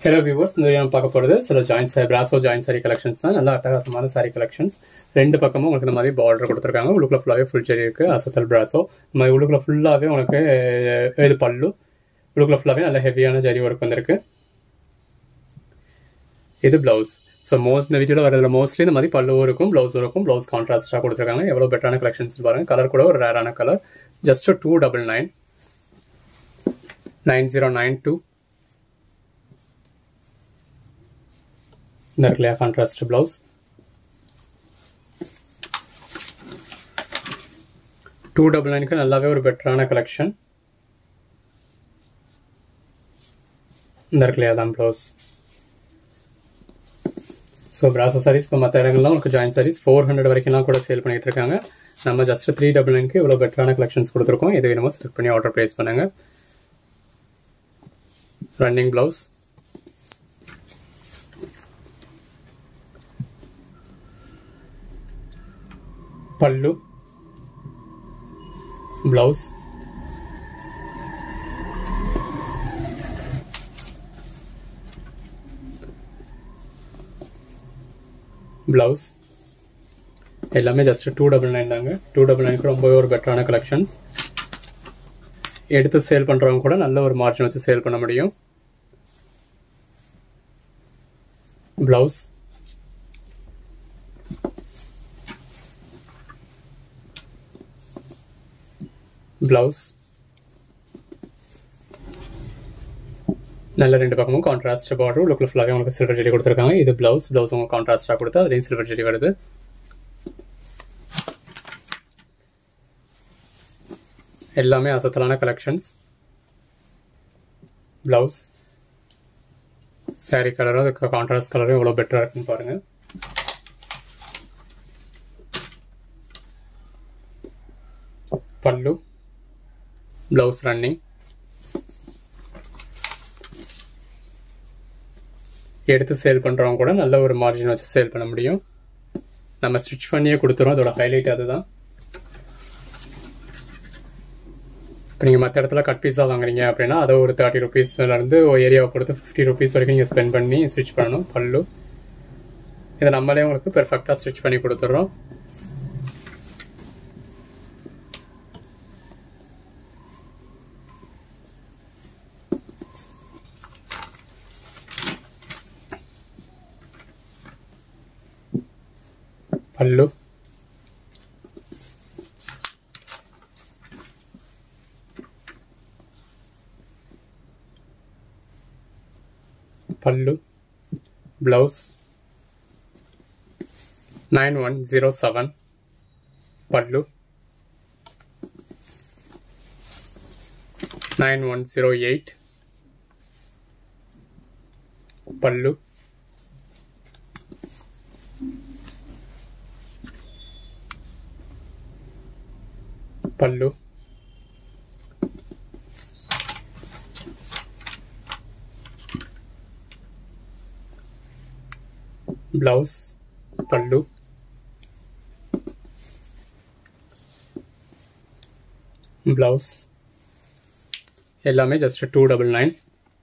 hello viewers இந்த video நம்ம பார்க்க போகிறது சில ஜாயின் சாரி பிராசோ ஜாயின் சாரி கலெக்ஷன்ஸ் தான் நல்ல அட்டகாசமான சாரி கலெக்ஷன்ஸ் ரெண்டு பக்கமும் உங்களுக்கு இந்த மாதிரி பார்டர் கொடுத்துருக்காங்க உள்ளுக்குள்ள ஃபுல்லாகவே ஃபுல் செடி இருக்குது அசத்தல் பிராசோ இந்த மாதிரி உள்ளுக்குள்ள ஃபுல்லாகவே உனக்கு அஹ், இது பல்லு உள்ளுக்குள்ள ஃபுல்லாகவே நல்ல ஹெவியான ஜரி ஒர்க் வந்திருக்கு இது பிளவுஸ் ஸோ மோஸ்ட் இந்த வீடியோவில் வரதுல மோஸ்ட்லி இந்த மாதிரி பல்லுவும் இருக்கும் ப்ளவுஸும் இருக்கும் ப்ளவுஸ் கான்ட்ராஸ்டாக கொடுத்துருக்காங்க எவ்வளோ பெட்டரான கலெக்ஷன்ஸ் பாருங்க கலர் கூட ஒரு ரேரான colour just two double nine nine zero nine two இந்த இருக்கு இல்லையா கான்ட்ராஸ்ட் பிளவுஸ் டூ டபுள் நைனுக்கு நல்லாவே ஒரு பெட்டரான கலெக்ஷன் இந்த இருக்கு இல்லையா தான் ப்ளவுஸ் ஸோ பிராசோ சாரீஸ் இப்போ மற்ற இடங்கள்லாம் உங்களுக்கு ஜாயின் சாரீஸ் ஃபோர் ஹண்ட்ரட் வரைக்கும்லாம் கூட சேல் பண்ணிட்டு இருக்காங்க நம்ம ஜஸ்ட் த்ரீ டபுள் நைனுக்கு இவ்வளோ பெட்டரான கலெக்ஷன்ஸ் கொடுத்துருக்கோம் எது வேணுமோ செலக்ட் பண்ணி ஆர்டர் ப்ளேஸ் பண்ணுங்க ரன்னிங் பிளவுஸ் పళ్ళు బ్లౌజ్ பிளவுஸ் எல்லாமே ஜஸ்ட் டூ டபுள் நைன் தாங்க டூ டபுள் நைனுக்கு ரொம்பவே ஒரு பெட்டரான கலெக்ஷன்ஸ் எடுத்து சேல் பண்ணுறவங்க கூட நல்ல ஒரு மார்ஜின் வச்சு சேல் பண்ண முடியும் பிளவுஸ் பிளவுஸ் நல்ல ரெண்டு பக்கமும் கான்ட்ராஸ்ட் பார்டர் உள்ளுக்குள்ள ஃபுல்லாகவே உங்களுக்கு சில்வர் ஜெடி கொடுத்துருக்காங்க இது பிளவுஸ் பிளவுஸ் உங்களுக்கு கான்ட்ராஸ்டாக கொடுத்து அதுலேயும் சில்வர் ஜெடி வருது எல்லாமே அசத்தலான கலெக்ஷன்ஸ் பிளவுஸ் சாரி கலரும் அதுக்கு கான்ட்ராஸ்ட் கலரும் எவ்வளோ பெட்டராக இருக்குன்னு பாருங்க பல்லு பிளவுஸ் ரன்னிங் எடுத்து சேல் பண்ணுறவங்க கூட நல்ல ஒரு மார்ஜின் வச்சு சேல் பண்ண முடியும் நம்ம ஸ்டிச் பண்ணியே கொடுத்துறோம் அதோட ஹைலைட் அதுதான் இப்போ நீங்கள் மற்ற இடத்துல கட் பீஸாக வாங்குறீங்க அப்படின்னா அதை ஒரு தேர்ட்டி ருபீஸ்லேருந்து ஒரு ஏரியாவை பொறுத்து ஃபிஃப்டி ருபீஸ் வரைக்கும் நீங்கள் ஸ்பெண்ட் பண்ணி ஸ்டிச் பண்ணணும் பல்லு இதை நம்மளே உங்களுக்கு பெர்ஃபெக்டாக ஸ்டிச் பண்ணி கொடுத்துட்றோம் పళ్ళు పళ్ళు blouse nine one zero seven పళ్ళు నైన్ వన్ జీరో ఎయిట్ పళ్ళు పళ్ళు బ్లౌజ్ పళ్ళు బ్లౌజ్ எல்லாமே just two double nine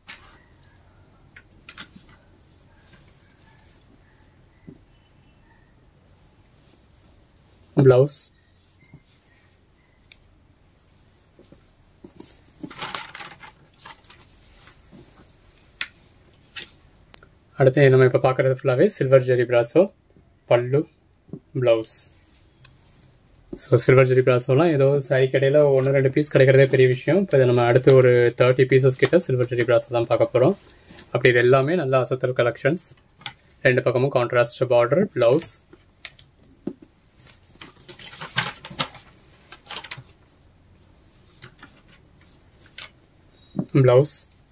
blouse அடுத்து நம்ம இப்போ பார்க்குறது ஃபுல்லாகவே சில்வர் ஜெரி பிராசோ பல்லு ப்ளவுஸ் ஸோ சில்வர் ஜெரி பிராசோலாம் ஏதோ சாரி கடையில் ஒன்று ரெண்டு பீஸ் கிடைக்கிறதே பெரிய விஷயம் இப்போ நம்ம அடுத்து ஒரு தேர்ட்டி பீசஸ் கிட்ட சில்வர் ஜெரி பிராசோ தான் பார்க்க போகிறோம் அப்படி இது எல்லாமே நல்ல அசத்தல் கலெக்ஷன்ஸ் ரெண்டு பக்கமும் contrast border blouse blouse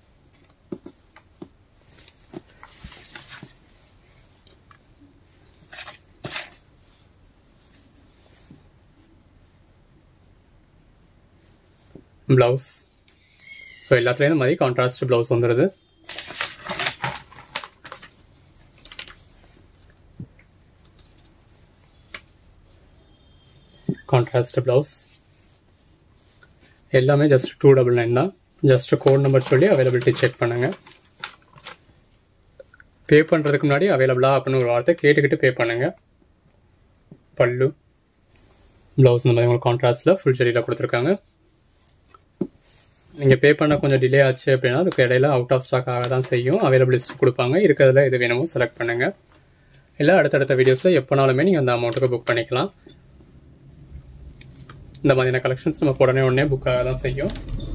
blouse so எல்லாத்துலேயும் இந்த மாதிரி கான்ட்ராஸ்ட் ப்ளவுஸ் வந்துடுது கான்ட்ராஸ்ட் ப்ளவுஸ் எல்லாமே ஜஸ்ட் டூ டபுள் நைன் தான் ஜஸ்ட் கோட் நம்பர் சொல்லி அவைலபிலிட்டி செக் பண்ணுங்கள் பே பண்ணுறதுக்கு முன்னாடி அவைலபிளா அப்படின்னு ஒரு வார்த்தை கேட்டுக்கிட்டு பே பண்ணுங்க பல்லு ப்ளவுஸ் இந்த மாதிரி உங்களுக்கு கான்ட்ராஸ்டில் ஃபுல் ஜெரியில் கொடுத்துருக்காங்க நீங்கள் பே பண்ண கொஞ்சம் டிலே ஆச்சு அப்படின்னா அதுக்கு இடையில அவுட் ஆஃப் ஸ்டாக் ஆக தான் செய்யும் அவைலபிள் லிஸ்ட் கொடுப்பாங்க இருக்கிறதுல எது வேணுமோ செலக்ட் பண்ணுங்கள் இல்லை அடுத்தடுத்த வீடியோஸில் எப்போனாலுமே நீங்கள் அந்த அமௌண்ட்டுக்கு புக் பண்ணிக்கலாம் இந்த மாதிரியான கலெக்ஷன்ஸ் நம்ம உடனே உடனே புக் ஆக தான் செய்யும்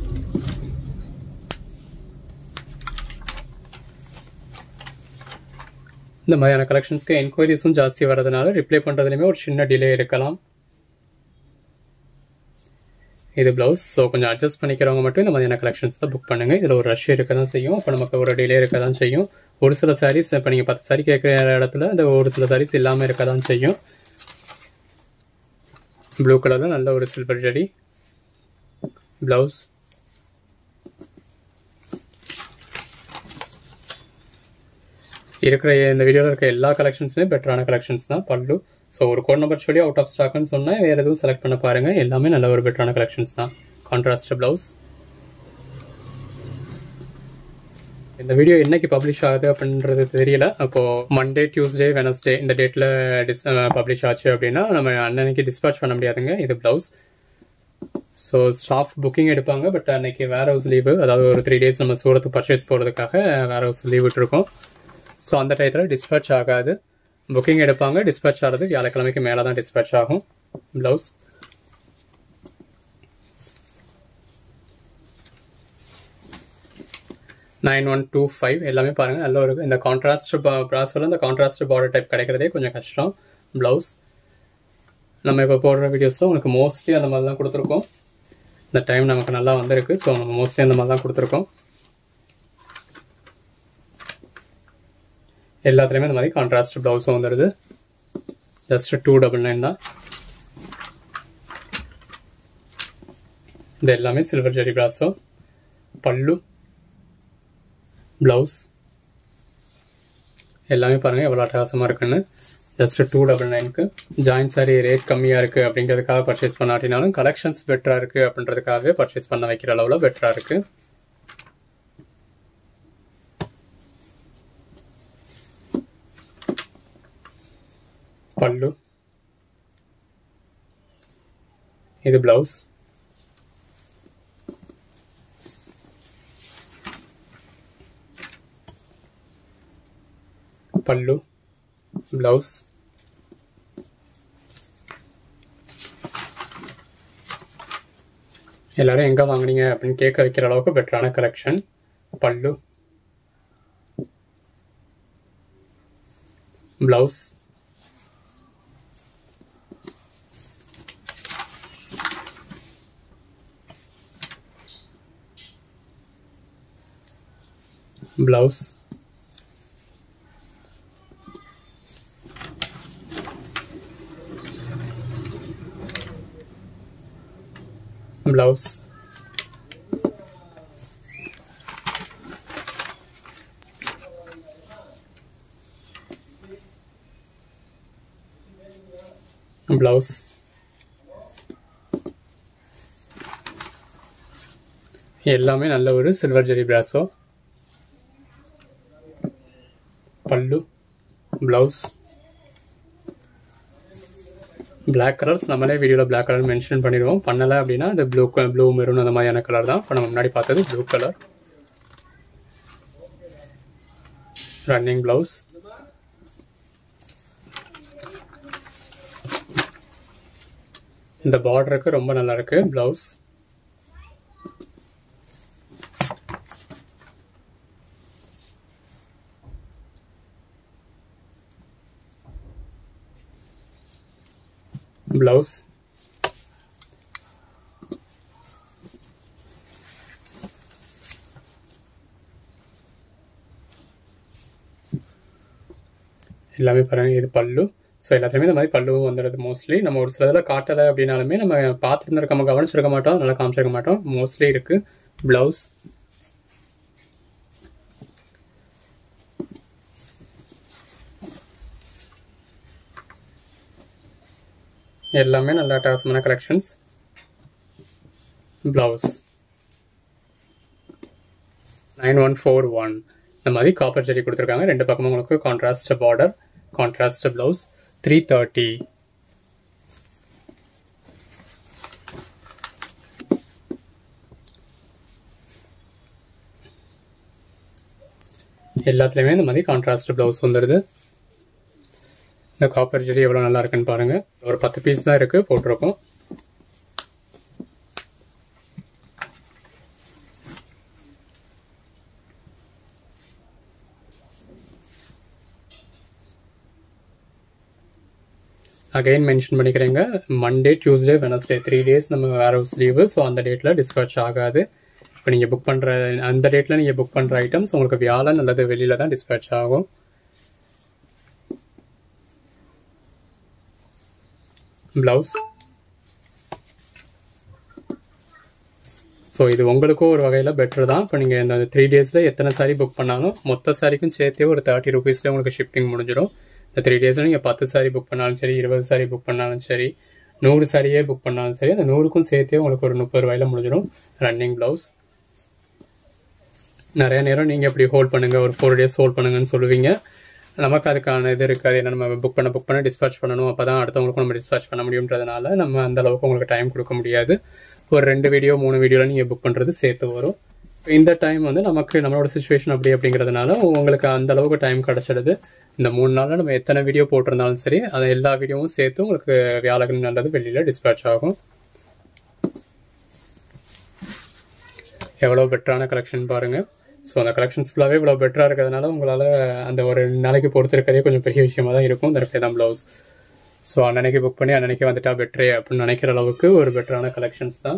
இந்த மாதிரியான கலெக்ஷன்ஸ்க்கு என்கொயரிஸும் ஜாஸ்தி வரதுனால ரிப்ளை பண்ணுறதுலையுமே ஒரு சின்ன டிலே இருக்கலாம் இது ப்ளவுஸ் ஸோ கொஞ்சம் அட்ஜஸ்ட் பண்ணிக்கிறவங்க மட்டும் இந்த மாதிரியான கலெக்ஷன்ஸ் தான் புக் பண்ணுங்கள் இதில் ஒரு ரஷ் இருக்க தான் செய்யும் அப்போ நமக்கு ஒரு டிலே இருக்க தான் செய்யும் ஒரு சில சாரீஸ் இப்போ நீங்கள் பத்து சாரி கேட்குற இடத்துல இந்த ஒரு சில சாரீஸ் இல்லாமல் இருக்க தான் செய்யும் ப்ளூ கலரில் நல்ல ஒரு சில்வர் ஜடி ப்ளவுஸ் இருக்கிற இந்த வீடியோவில் இருக்க எல்லா கலெக்ஷன்ஸுமே பெட்டரான கலெக்ஷன்ஸ் தான் பல்லு ஸோ ஒரு கோட் நம்பர் சொல்லி அவுட் ஆஃப் ஸ்டாக்னு சொன்னால் வேறு எதுவும் செலக்ட் பண்ண பாருங்கள் எல்லாமே நல்ல ஒரு பெட்டரான கலெக்ஷன்ஸ் தான் கான்ட்ராஸ்ட் ப்ளவுஸ் இந்த வீடியோ என்னைக்கு பப்ளிஷ் ஆகுது அப்படின்றது தெரியல அப்போ மண்டே டியூஸ்டே வெனஸ்டே இந்த டேட்டில் டிஸ் பப்ளிஷ் ஆச்சு அப்படின்னா நம்ம அன்னன்னைக்கு டிஸ்பேச் பண்ண முடியாதுங்க இது ப்ளவுஸ் ஸோ ஸ்டாஃப் புக்கிங் எடுப்பாங்க பட் அன்னைக்கு வேர் ஹவுஸ் லீவு அதாவது ஒரு த்ரீ டேஸ் நம்ம சூரத்து பர்ச்சேஸ் போகிறதுக்காக வேர் ஹவுஸ் லீவ் விட்டுருக்கோம் ஸோ அந்த டயத்தில் டிஸ்பேச் ஆகாது புக்கிங் எடுப்பாங்க டிஸ்பேச் ஆகிறது வியாழக்கிழமைக்கு மேலே தான் டிஸ்பேச் ஆகும் blouse nine one two five எல்லாமே பாருங்கள் நல்ல ஒரு இந்த கான்ட்ராஸ்ட் ப்ராஸில் இந்த கான்ட்ராஸ்ட் பார்டர் டைப் கிடைக்கிறதே கொஞ்சம் கஷ்டம் ப்ளவுஸ் நம்ம இப்போ போடுற வீடியோஸில் உங்களுக்கு மோஸ்ட்லி அந்த மாதிரி தான் கொடுத்துருக்கோம் இந்த டைம் நமக்கு நல்லா வந்திருக்கு ஸோ நம்ம மோஸ்ட்லி அந்த மாதிரி தான் கொடுத்துருக்கோம் எல்லாத்துலேயுமே இந்த மாதிரி கான்ட்ராஸ்ட் ப்ளவுஸும் வந்துடுது ஜஸ்ட் டூ டபுள் நைன் தான் இது எல்லாமே சில்வர் ஜெரி பிராஸோ பல்லு ப்ளவுஸ் எல்லாமே பாருங்கள் எவ்வளோ அட்டகாசமாக இருக்குன்னு ஜஸ்ட் டூ டபுள் நைனுக்கு ஜாயின் சாரி ரேட் கம்மியாக இருக்குது அப்படிங்கிறதுக்காக பர்ச்சேஸ் பண்ணாட்டினாலும் கலெக்ஷன்ஸ் பெட்டராக இருக்குது அப்படின்றதுக்காகவே பர்ச்சேஸ் பண்ண வைக்கிற அளவில் பெட்டராக இருக்குது பல்லு இது பிளவுஸ் பல்லு பிளவுஸ் எல்லாரும் எங்க வாங்குனீங்க அப்படின்னு கேட்க வைக்கிற அளவுக்கு பெட்டரான கலெக்ஷன் பல்லு பிளவுஸ் blouse blouse blouse எல்லாமே நல்ல ஒரு சில்வர் ஜெரி பிராஸோ பல்லு ப்ளவுஸ் பிளாக் கலர்ஸ் நம்மளே வீடியோவில் பிளாக் கலர் மென்ஷன் பண்ணிடுவோம் பண்ணலை அப்படின்னா அது ப்ளூ ப்ளூ மெரூன் அந்த மாதிரியான கலர் தான் இப்போ நம்ம முன்னாடி பார்த்தது ப்ளூ கலர் ரன்னிங் ப்ளவுஸ் இந்த பார்டருக்கு ரொம்ப நல்லா இருக்கு ப்ளவுஸ் blouse எல்லாமே பாருங்க இது பல்லு ஸோ எல்லாத்துலேயுமே இந்த மாதிரி பல்லுவும் வந்துடுது மோஸ்ட்லி நம்ம ஒரு சில இதில் காட்டலை அப்படின்னாலுமே நம்ம பார்த்துருந்துருக்க நம்ம கவனிச்சிருக்க மாட்டோம் நல்லா காமிச்சிருக்க மாட்டோம் மோஸ்ட்லி இருக்கு ப்ளவுஸ் எல்லாமே நல்ல அட்டகாசமான collections blouse nine one four one இந்த மாதிரி காப்பர் ஜெரி கொடுத்துருக்காங்க ரெண்டு பக்கமும் உங்களுக்கு contrast border contrast blouse three thirty எல்லாத்துலேயுமே இந்த மாதிரி கான்ட்ராஸ்ட் ப்ளவுஸ் வந்துடுது இந்த காப்பர் ஜெரி எவ்வளோ நல்லா இருக்குன்னு பாருங்க ஒரு பத்து பீஸ் தான் இருக்கு போட்டிருக்கோம் அகைன் மென்ஷன் பண்ணிக்கிறேங்க Monday Tuesday Wednesday three days நம்ம வேர் ஹவுஸ் லீவு ஸோ அந்த டேட்டில் டிஸ்பேச் ஆகாது இப்போ நீங்கள் புக் பண்ணுற அந்த டேட்டில் நீங்கள் புக் பண்ணுற ஐட்டம்ஸ் உங்களுக்கு வியாழன் அல்லது வெளியில் தான் டிஸ்பேச் ஆகும் ப்ளவுஸ் ஸோ இது உங்களுக்கும் ஒரு வகையில் பெட்டர் தான் இப்போ நீங்கள் இந்த த்ரீ டேஸில் எத்தனை சாரி புக் பண்ணாலும் மொத்த சாரிக்கும் சேர்த்தே ஒரு தேர்ட்டி ருபீஸில் உங்களுக்கு ஷிப்பிங் முடிஞ்சிடும் இந்த த்ரீ டேஸில் நீங்கள் பத்து சாரி புக் பண்ணாலும் சரி இருபது சாரி புக் பண்ணாலும் சரி நூறு சாரியே புக் பண்ணாலும் சரி அந்த நூறுக்கும் சேர்த்தே உங்களுக்கு ஒரு முப்பது ரூபாயில முடிஞ்சிடும் ரன்னிங் ப்ளவுஸ் நிறைய நேரம் நீங்கள் இப்படி ஹோல்ட் பண்ணுங்க ஒரு ஃபோர் டேஸ் ஹோல்ட் பண்ணுங்கன்னு சொல்லுவீங்க நமக்கு அதுக்கான இது இருக்காது ஏன்னா நம்ம புக் பண்ண புக் பண்ண டிஸ்பேச் பண்ணணும் அப்போ தான் அடுத்தவங்களுக்கும் நம்ம டிஸ்பேச் பண்ண முடியுன்றதுனால நம்ம அந்த அளவுக்கு உங்களுக்கு டைம் கொடுக்க முடியாது ஒரு ரெண்டு வீடியோ மூணு வீடியோவில் நீங்கள் புக் பண்ணுறது சேர்த்து வரும் இந்த டைம் வந்து நமக்கு நம்மளோட சுச்சுவேஷன் அப்படி அப்படிங்கிறதுனால உங்களுக்கு அந்த அளவுக்கு டைம் கிடச்சிடுது இந்த மூணு நாளில் நம்ம எத்தனை வீடியோ போட்டிருந்தாலும் சரி அது எல்லா வீடியோவும் சேர்த்து உங்களுக்கு வியாழக்கிழமை நல்லது வெளியில் டிஸ்பேச் ஆகும் எவ்வளோ பெட்டரான கலெக்ஷன் பாருங்கள் ஸோ அந்த கலெக்ஷன்ஸ் ஃபுல்லாகவே இவ்வளோ பெட்டராக இருக்கிறதுனால உங்களால் அந்த ஒரு நாளைக்கு பொறுத்திருக்கதே கொஞ்சம் பெரிய விஷயமா தான் இருக்கும் இந்த தான் ப்ளவுஸ் ஸோ அன்னன்னைக்கு புக் பண்ணி அன்னன்னைக்கு வந்துட்டா பெட்டரே அப்படின்னு நினைக்கிற அளவுக்கு ஒரு பெட்டரான கலெக்ஷன்ஸ் தான்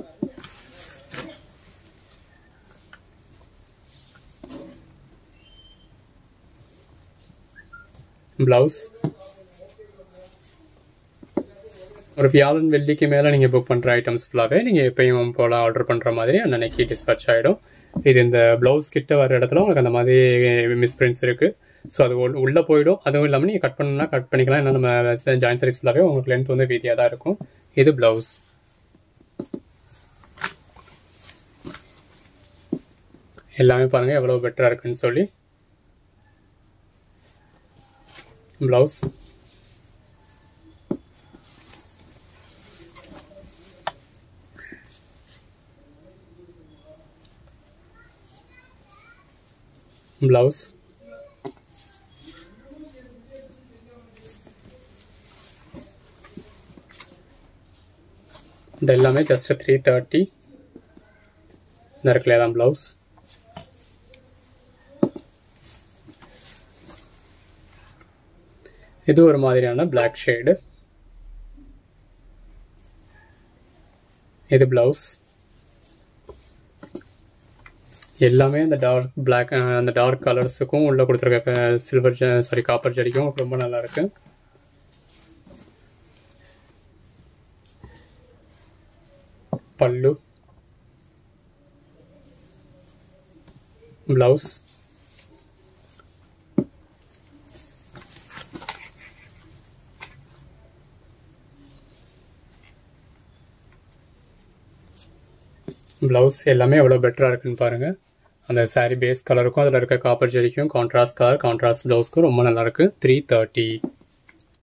ப்ளவுஸ் ஒரு வியாழன் வெள்ளிக்கு மேலே நீங்கள் புக் பண்ணுற ஐட்டம்ஸ் ஃபுல்லாகவே நீங்கள் எப்பயும் போல் ஆர்டர் பண்ணுற மாதிரி அன்னன்னைக்கு டிஸ்பேச் ஆகிடும் இது இந்த ப்ளவுஸ் கிட்ட வர இடத்துல உங்களுக்கு அந்த மாதிரி மிஸ்பிரிண்ட்ஸ் இருக்குது ஸோ அது உள்ளே போயிடும் அதுவும் இல்லாமல் நீங்கள் கட் பண்ணணும்னா கட் பண்ணிக்கலாம் ஏன்னா நம்ம ஜாயின் சாரீஸ் ஃபுல்லாகவே உங்களுக்கு லென்த் வந்து வீதியாக தான் இருக்கும் இது ப்ளவுஸ் எல்லாமே பாருங்கள் எவ்வளோ பெட்டராக இருக்குன்னு சொல்லி ப்ளவுஸ் ப்ளவுஸ் இது எல்லாமே ஜஸ்ட் த்ரீ தேர்ட்டி இந்த இருக்குல்ல தான் ப்ளவுஸ் இது ஒரு மாதிரியான பிளாக் ஷேடு இது பிளவுஸ் எல்லாமே அந்த டார்க் பிளாக் அந்த டார்க் கலர்ஸுக்கும் உள்ள கொடுத்துருக்க சில்வர் சாரி காப்பர் ஜரிக்கும் ரொம்ப நல்லா இருக்கு பல்லு பிளவுஸ் ப்ளவுஸ் எல்லாமே எவ்வளோ பெட்டராக இருக்குன்னு பாருங்கள் அந்த சாரீ பேஸ் கலருக்கும் அதில் இருக்க காப்பர் ஜெரிக்கும் கான்ட்ராஸ்ட் கலர் கான்ட்ராஸ்ட் ப்ளவுஸ்க்கும் ரொம்ப நல்லாயிருக்கு த்ரீ தேர்ட்டி